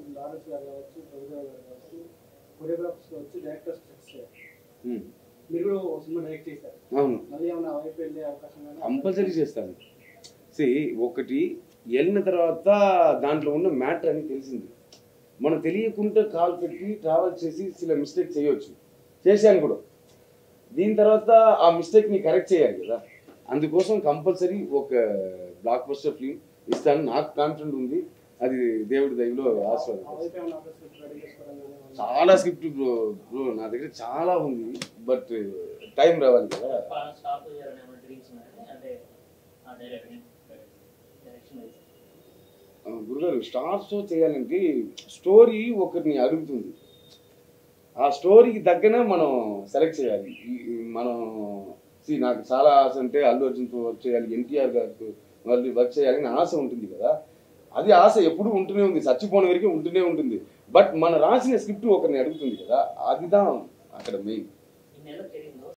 Lawrence గారు కావచ్చు ప్రభుదేవ్ గారు కావచ్చు కొరియోగ్రాఫర్స్ కావచ్చు డైరెక్టర్స్ చేశారు ఉమ్, మీరు కూడా ఒక సినిమా డైరెక్ట్ చేశారు అవును మళ్ళీ ఏమైనా వైపు వెళ్ళే అవకాశం కానీ కంపల్సరీ చేస్తాను సి ఒకటి వెళ్ళిన తర్వాత దాంట్లో ఉన్న మ్యాటర్ అని తెలిసింది మనం తెలియకుండా కాల్ పెట్టి ట్రావెల్ చేసి చిల మిస్టేక్ చేయొచ్చు చేశాను కూడా దీని తర్వాత ఆ మిస్టేక్ని కరెక్ట్ చేయాలి కదా అందుకోసం కంపల్సరీ ఒక బ్లాక్ బస్టర్ ఫిల్మ్ ఇస్తాను నాకు కాన్ఫిడెంట్ ఉంది అది దేవుడి దయలో ఆ ఆస్వాదం వైపు ఏమైనా అవకాశం రెడీ చేసుకోవడం కానీ ఏమైనా? చాలా స్క్రిప్ట్ బ్రో బ్రో నా దగ్గర చాలా ఉంది బట్ టైం రావాలి కదా స్టాప్ చేయాలని ఏమైనా డ్రీమ్స్ ఉన్నాయని అంటే ఆ డైరెక్షన్ డైరెక్షన్ వైజ్ ఆ, గురుగారు స్టార్ షో చేయాలంటే స్టోరీ ఒకరిని అడుగుతుంది ఆ స్టోరీకి తగ్గనే మనం సెలెక్ట్ చేయాలి ఈ- ఈ మనం see, నాకు చాలా ఆశ అంటే అల్లు అర్జున్తో వర్క్ చేయాలి ఎన్టీఆర్ గారితో మళ్ళీ వర్క్ చేయాలని ఆశ ఉంటుంది కదా అది ఆశ ఎప్పుడూ ఉంటూనే ఉంది చచ్చిపోయిన వరకు ఉంటూనే ఉంటుంది బట్ మన రాసిన స్క్రిప్ట్ ఒకరిని అడుగుతుంది కదా అదిదా అక్కడ మెయిన్ ఈ నెల కెరీర్లో